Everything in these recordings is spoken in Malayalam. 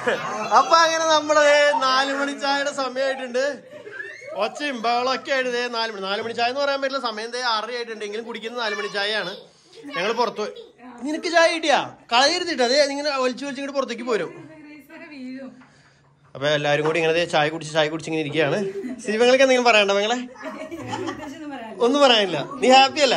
അപ്പൊ അങ്ങനെ നമ്മുടെ നാല് മണി ചായയുടെ സമയമായിട്ടുണ്ട് ഒച്ചയും ബഹളമൊക്കെ ആയിട്ട് ദേ നാല് മണി നാല് മണി ചായ എന്ന് പറയാൻ പറ്റില്ല സമയം ദേ ആറര ആയിട്ടുണ്ട് എങ്കിലും കുടിക്കുന്നത് നാല് മണി ചായയാണ് ഞങ്ങൾ പുറത്തു പോയി നിനക്ക് ചായ കിട്ടിയാ കളയരുതിട്ട് അതേ ഇങ്ങനെ ഒലിച്ചു ഒലിച്ച് ഇങ്ങോട്ട് പുറത്തേക്ക് പോരും അപ്പൊ എല്ലാരും കൂടി ഇങ്ങനെ ദേ ചായ കുടിച്ച് ചായ കുടിച്ച് ഇങ്ങനെ ഇരിക്കുകയാണ് ശിവങ്ങൾക്ക് എന്തെങ്കിലും പറയണ്ടോ നിങ്ങളെ ഒന്നും പറയാനില്ല നീ ഹാപ്പി അല്ലേ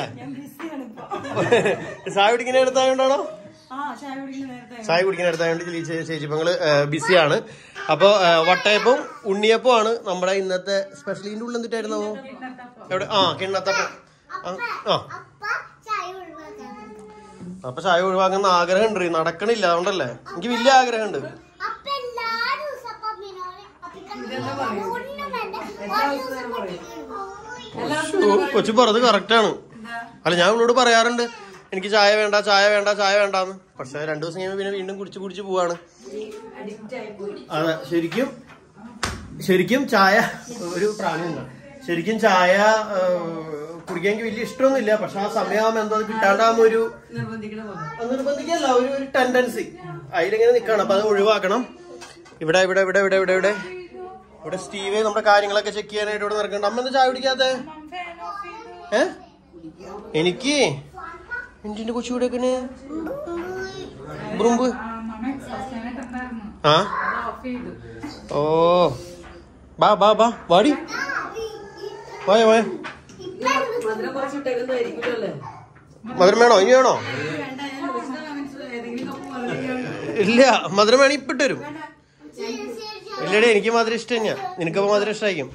ചായ കുടിക്കുന്ന എടുത്തായോണ്ടാണോ ചായ കുടിക്കുന്ന എടുത്തായോണ്ട് ചേച്ചി പെങ്ങള് ബിസിയാണ് അപ്പൊ വട്ടയപ്പവും ഉണ്ണിയപ്പവും ആണ് നമ്മുടെ ഇന്നത്തെ സ്പെഷ്യൽ ഇതിന്റെ ഉള്ളിൽ എന്തിട്ടായിരുന്നു എവിടെ ആ കിണ്ണത്തപ്പം ആ, ആ അപ്പ ചായ ഒഴിവാക്കാൻ അപ്പൊ ചായ ഒഴിവാക്കുന്ന ആഗ്രഹമുണ്ട് നടക്കണില്ല അതുകൊണ്ടല്ലേ എനിക്ക് വലിയ ആഗ്രഹമുണ്ട് അപ്പ എല്ലാ ദിവസവും അപ്പ അമ്മേനോട് അപ്പിക്കാൻ ഒന്നും വേണ്ട ഒരു ദിവസം പട്ടിണി ഓ, കൊച്ചു പറഞ്ഞത് കറക്റ്റാണ് അല്ല ഞാൻ ഇവളോട് പറയാറുണ്ട് എനിക്ക് ചായ വേണ്ട ചായ വേണ്ട ചായ വേണ്ടാന്ന് പക്ഷെ രണ്ടു ദിവസം കഴിയുമ്പോ പിന്നെ വീണ്ടും കുടിച്ച് കുടിച്ച് പോവാണ് അതെ ശരിക്കും ശരിക്കും ചായ ഒരു പ്രാണിയുണ്ട് ശരിക്കും ചായ ആ, കുടിക്കാൻ എനിക്ക് വലിയ ഇഷ്ടമൊന്നുമില്ല പക്ഷെ ആ സമയമാകുമ്പോ എന്തോ അത് കിട്ടാണ്ടാകുമ്പോ ഒരു അത് നിർബന്ധിക്കല്ല ഒരു ഒരു ടെൻഡൻസി അതിലിങ്ങനെ നിൽക്കണം അപ്പൊ അത് ഒഴിവാക്കണം ഇവിടെ ഇവിടെ ഇവിടെ ഇവിടെ ഇവിടെ ഇവിടെ ഇവിടെ സ്റ്റീവ് നമ്മുടെ കാര്യങ്ങളൊക്കെ ചെക്ക് ചെയ്യാനായിട്ട് ഇവിടെ നടക്കണ്ട അമ്മ എന്താ ചായ കുടിക്കാത്തെ ഏ എനിക്ക് എന്തിന്റെ കൊച്ചു ഇവിടെ ബ്രുമ്പ് ആ ഓ ബാ ബാ ബാ വാടി വായ വായ മധുരം വേണോ ഇനി വേണോ ഇല്ല മധുരം വേണേ ഇപ്പിട്ട് തരും ഇല്ലടേ എനിക്ക് മധുരം ഇഷ്ടം തന്നെയാ നിനക്കപ്പോ മധുരം ഇഷ്ടമായിരിക്കും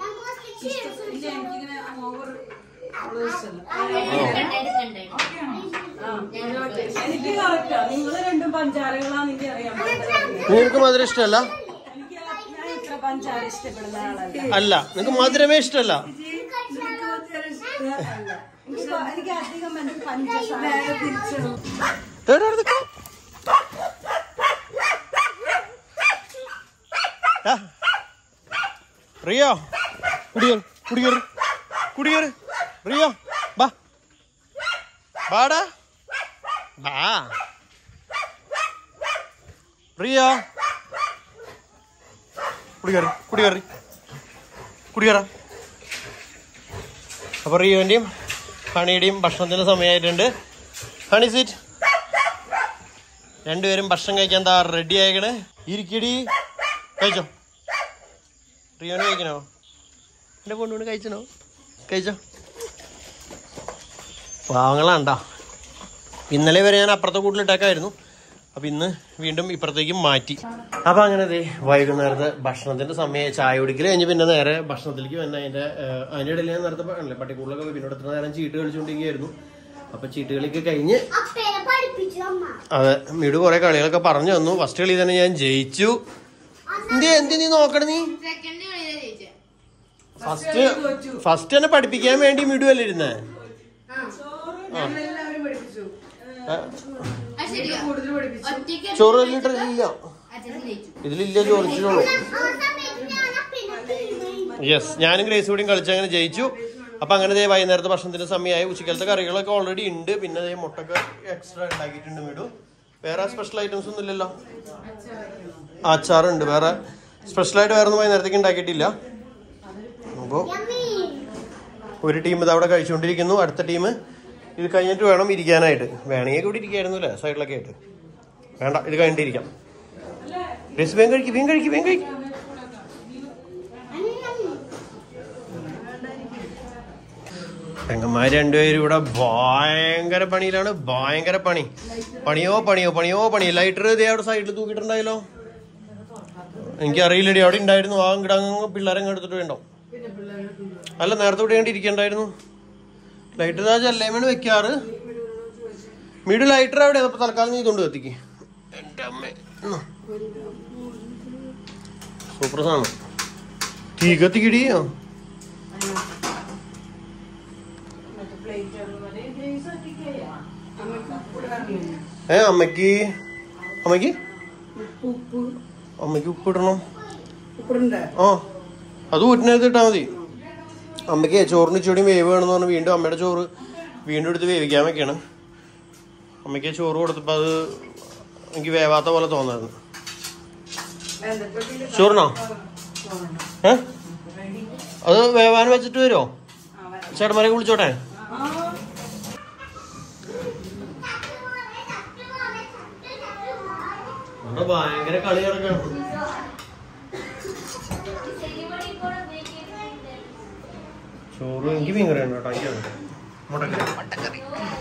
എനിക്ക് കറക്റ്റാ നിങ്ങള് രണ്ടും പഞ്ചാരകളാന്ന് എനിക്ക് അറിയാം നിനക്ക് മധുരം ഇഷ്ടമല്ല എനിക്ക് ഞാൻ ഇത്ര പഞ്ചാര ഇഷ്ടപ്പെടുന്ന ആളല്ല അല്ല നിനക്ക് മധുരമേ ഇഷ്ടമല്ല എനിക്ക് എനിക്ക് അധികം മറ്റേ പഞ്ചസാര തിരിച്ചു ദേ, ദേ, ദേ, ദേ. ആ. റിയോ കുടിയേറ് കുടിയേറ് കുടിയേറ് റിയോ ബാ ബാടാ ബാ റിയോ കുടിയേറി കുടിയേറി കുടിയേറ അപ്പൊ റിയോന്റെയും ഹണിയുടെയും ഭക്ഷണത്തിന്റെ സമയമായിട്ടുണ്ട് ഹണി സീറ്റ് രണ്ടുപേരും ഭക്ഷണം കഴിക്കാൻ എന്താ റെഡി ആയിക്കണ് ഇരിക്കടി കഴിച്ചോ റിയോന് കഴിക്കണോ എന്റെ കൊണ്ടുകൊണ്ട് കഴിച്ചനോ കഴിച്ചോ പാവങ്ങളാണ്ടാ ഇന്നലെ വരെ ഞാൻ അപ്പുറത്തെ കൂട്ടിലിട്ടേക്കായിരുന്നു അപ്പൊ ഇന്ന് വീണ്ടും ഇപ്പുറത്തേക്ക് മാറ്റി അപ്പൊ അങ്ങനെ ദേ വൈകുന്നേരത്തെ ഭക്ഷണത്തിന്റെ സമയം ചായ കുടിക്കൽ കഴിഞ്ഞ് പിന്നെ നേരെ ഭക്ഷണത്തിലേക്ക് വന്നെ അതിന്റെ ഏഹ്, അതിന്റെ ഇടയിൽ ഞാൻ നേരത്തെ പറഞ്ഞില്ലേ പട്ടിക്കൂടിലൊക്കെ പോയി. പിന്നെ ഇത്ര നേരം ചീട്ട് കളിച്ചുകൊണ്ടിരിക്കുകയായിരുന്നു അപ്പൊ ചീട്ടുകളിക്ക് കഴിഞ്ഞ് അപ്പേനെ പഠിപ്പിച്ചു അമ്മ അതെ വീട് കുറെ കളികളൊക്കെ പറഞ്ഞു തന്നു ഫസ്റ്റ് കളി തന്നെ ഞാൻ ജയിച്ചു എന്തി എന്തി നീ നോക്കണ നീ സെക്കൻഡ് കളിയിലെ ജയിച്ചേ ഫസ്റ്റ് ഫസ്റ്റ് തന്നെ പഠിപ്പിക്കാൻ വേണ്ടി മിടുവല്ലേ ഇരുന്നേ എല്ലാവരും പഠിപ്പിച്ചു അത് ശരിയാ ഒറ്റയ്ക്ക് ചോറ് ലിറ്റർ ഇല്ല അച്ഛൻ ജയിച്ചു ഇതിലില്ല ചോദിച്ചിട്ടുള്ളൂ ആ സമയത്ത് ഞാൻ അപ്പേനെ തീരുമാനിച്ചു യെസ് ഞാനും ഗ്രേസ് കൂടിയും കളിച്ച് അങ്ങനെ ജയിച്ചു അപ്പൊ അങ്ങനെ ദേ വൈകുന്നേരത്തെ ഭക്ഷണത്തിന്റെ സമയമായി ഉച്ചക്കലത്തെ കറികളൊക്കെ ഓൾറെഡി ഉണ്ട് പിന്നെ ദേ മുട്ടൊക്കെ എക്സ്ട്രാ ഉണ്ടാക്കിയിട്ടുണ്ട് മിടു വേറെ സ്പെഷ്യൽ ഐറ്റംസ് ഒന്നും ഇല്ലല്ലോ അച്ചാറുണ്ട് വേറെ സ്പെഷ്യൽ ആയിട്ട് വേറെ ഒന്നും വൈകുന്നേരത്തേക്ക് ഉണ്ടാക്കിയിട്ടില്ല അപ്പോ യമ്മി ഒരു ടീം ഇത് അവിടെ കഴിച്ചുകൊണ്ടിരിക്കുന്നു അടുത്ത ടീം ഇത് കഴിഞ്ഞിട്ട് വേണം ഇരിക്കാനായിട്ട് വേണമെങ്കിൽ കൂടി ഇരിക്കായിരുന്നു അല്ലേ സൈഡിലൊക്കെ ആയിട്ട് വേണ്ട ഇത് കഴിഞ്ഞിട്ടിരിക്കാം ഡ്രസ് വേഗം കഴിക്കും വേഗം കഴിക്കും വേഗം കഴിക്കും പെങ്ങന്മാർ രണ്ടുപേരും ഇവിടെ ഭയങ്കര പണിയിലാണ് ഭയങ്കര പണി പണിയോ പണിയോ പണിയോ പണി ലൈറ്റർ ഇതേ അവിടെ സൈഡിൽ തൂക്കിയിട്ടുണ്ടായല്ലോ എനിക്കറിയില്ലടി അവിടെ ഉണ്ടായിരുന്നു ആ ഇങ്ങടെ അങ്ങ് പിള്ളേരെ അങ്ങ് എടുത്തിട്ട് വേണ്ടോ അല്ല നേരത്തെ ഇവിടെ വേണ്ടി ഇരിക്കണ്ടായിരുന്നു ലൈറ്റർ ഇതാ ചെല്ലേമാണ് വെക്കാറ് മിഡ് ലൈറ്റർ അവിടെ അപ്പൊ തൽക്കാലം നീ ഇതുകൊണ്ട് കത്തിക്ക് എന്റെ അമ്മ സൂപ്പർ സാധനം തീ കത്തിക്കിടിയോ ഏ അമ്മക്ക് അമ്മക്ക് അമ്മക്ക് ഉപ്പ് ഇടണം ആ അത് ഊറ്റിനകത്ത് ഇട്ടാ മതി അമ്മയ്ക്ക് ചോറിന് ഇച്ചിരി വേവ് വേണമെന്ന് പറഞ്ഞ് വീണ്ടും അമ്മയുടെ ചോറ് വീണ്ടും എടുത്ത് വേവിക്കാൻ വെക്കണം അമ്മയ്ക്ക് ചോറ് കൊടുത്തപ്പോൾ അത് എനിക്ക് വേവാത്ത പോലെ തോന്നായിരുന്നു ചോറിനോ ഏ അത് വേവാൻ വെച്ചിട്ട് വരുമോ ചേട്ടന്മാരെ വിളിച്ചോട്ടെ ഇവിടെ ഭയങ്കര കളി കിടക്കാണ് ചോറ് എനിക്ക് മീൻ കറി ഉണ്ട് കേട്ടോ എനിക്ക് മുട്ടക്കറി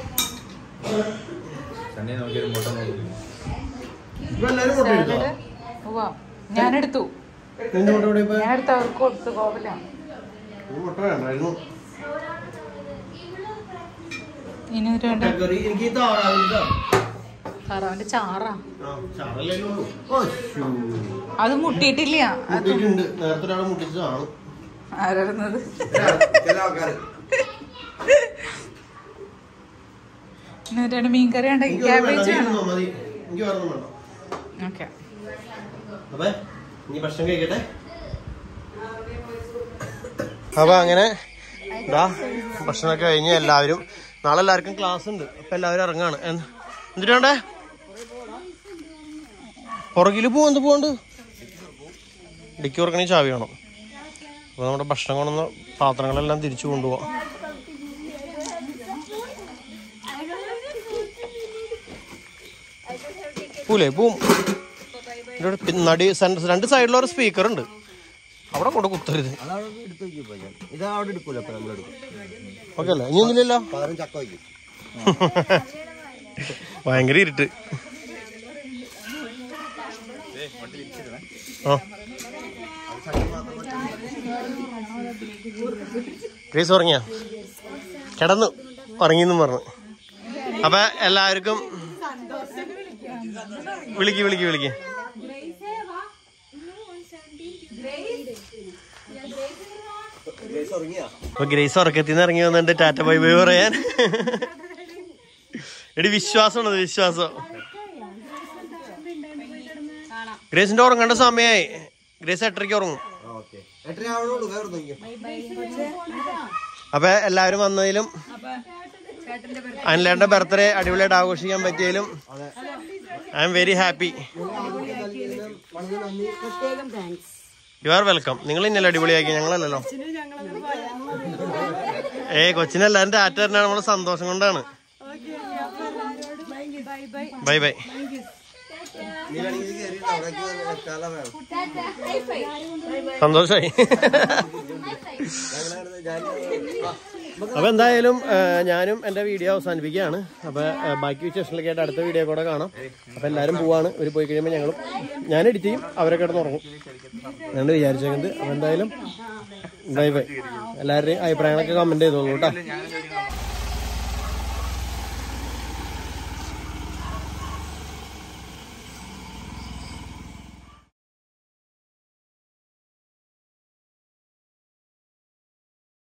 തന്നെ നോക്കിയൊരു മുട്ട നോക്കി ഇപ്പൊ എല്ലാരും മുട്ട എടുത്തോ ഉവ്വ. ഞാനെടുത്തു നിന്റെ മുട്ട ഇവിടെ ഇപ്പൊ ഞാൻ എടുത്ത് അവർക്ക് കൊടുത്തു കോവില ഈ മുട്ട വേണ്ടായിരുന്നു ഇനി ഒരു വേണ്ട മുട്ടക്കറി എനിക്ക് ഈ താറാവിന്റെ താറാവിന്റെ ചാറാ ആ ചാറല്ലേ ഉള്ളൂ ഓ ശ്ശൂ. അത് മുട്ടിയിട്ടില്ല അത് മുട്ടിയിട്ടുണ്ട് നേരത്തെ ഒരാൾ മുട്ടിച്ചതാണ് ആരായിരുന്നത് ചില ആൾക്കാർ ഇനി ഒരു രണ്ട് മീൻകറി ഉണ്ട് എനിക്ക് ഒന്നും വേണ്ട, ക്യാബേജ് നീ വേണം തിന്നോ, മതി എനിക്ക് വേറെ ഒന്നും വേണ്ട ഓക്കെ അപ്പൊ ഇനി ഭക്ഷണം കഴിക്കട്ടെ അപ്പൊ അങ്ങനെ ഇതാ ഭക്ഷണമൊക്കെ കഴിഞ്ഞ് എല്ലാവരും നാളെ എല്ലാവർക്കും ക്ലാസ് ഉണ്ട് അപ്പൊ എല്ലാവരും ഇറങ്ങാണ് എന്ത്- എന്തിനാ വേണ്ടേ പുറകില് പോവാ എന്ത് പോകണ്ട് ഡിക്കി ഉറക്കണി ചാവി വേണം അപ്പൊ നമ്മുടെ ഭക്ഷണം കൊണ്ടുവന്ന പാത്രങ്ങളെല്ലാം തിരിച്ചു കൊണ്ടുപോവാം പൂലേ പോവും ഇതിവിടെ പി- നടി സെൻ- രണ്ട് സൈഡിലും ഒരു സ്പീക്കർ ഉണ്ട് അവിടെ കൊണ്ട് കുത്തരുത് അതവിടെ എടുത്ത് വെക്കും ഞാൻ ഇത് അവിടെ എടുക്കൂല അപ്പൊ നമ്മളെടുക്കും ഓക്കെ അല്ലേ ഇനി ഒന്നുമില്ലല്ലോ പകരം ചക്ക വയ്ക്കും ഭയങ്കര ഇരുട്ട് ആ ഗ്രേസ് ഉറങ്ങിയ കിടന്നു ഉറങ്ങിന്നും പറഞ്ഞു അപ്പൊ എല്ലാവർക്കും വിളിക്ക് വിളിക്ക് വിളിക്ക് അപ്പൊ ഗ്രേസ് ഉറക്കത്തിന്ന് ഇറങ്ങി വന്നിട്ട് ടാറ്റ ബൈ ബൈ പറയാൻ എടി വിശ്വാസമാണത് വിശ്വാസം ഗ്രേസിന്റെ ഉറങ്ങേണ്ട സമയമായി ഗ്രേസ് എട്ടരയ്ക്ക് ഉറങ്ങും ഓക്കെ എട്ടര ആവണുള്ളൂ വേറെ നോക്കിയോ അപ്പൊ എല്ലാവരും വന്നതിലും അനിലേട്ടന്റെ ബർത്ത്ഡേ അടിപൊളിയായിട്ട് ആഘോഷിക്കാൻ പറ്റിയതിലും I'm very happy you are welcome നിങ്ങൾ ഇന്നലെ അടിപൊളിയാക്കി ഞങ്ങളല്ലല്ലോ ഏ കൊച്ചിനെല്ലാരും ടാറ്റ തരുന്ന നമ്മളെ സന്തോഷം കൊണ്ടാണ് ബൈ ബൈ നീ വേണമെങ്കിൽ കയറി അവിടേക്ക് എത്താല വേണം സന്തോഷായി അപ്പൊ എന്തായാലും ആ, ഞാനും എന്റെ വീഡിയോ അവസാനിപ്പിക്കുകയാണ് അപ്പൊ ആ, ബാക്കി വിശേഷങ്ങളൊക്കെ ആയിട്ട് അടുത്ത വീഡിയോ കൂടെ കാണാം അപ്പൊ എല്ലാരും പോവാണ് ഇവര് പോയി കഴിയുമ്പോൾ ഞങ്ങളും ഞാൻ എഡിറ്റ് ചെയ്യും അവരെ കിടന്ന് ഉറങ്ങും ഞാൻ വിചാരിച്ചേക്കുന്നത് അപ്പൊ എന്തായാലും ബൈ ബൈ എല്ലാവരുടെയും അഭിപ്രായങ്ങളൊക്കെ കമന്റ് ചെയ്തോളൂ കേട്ടോ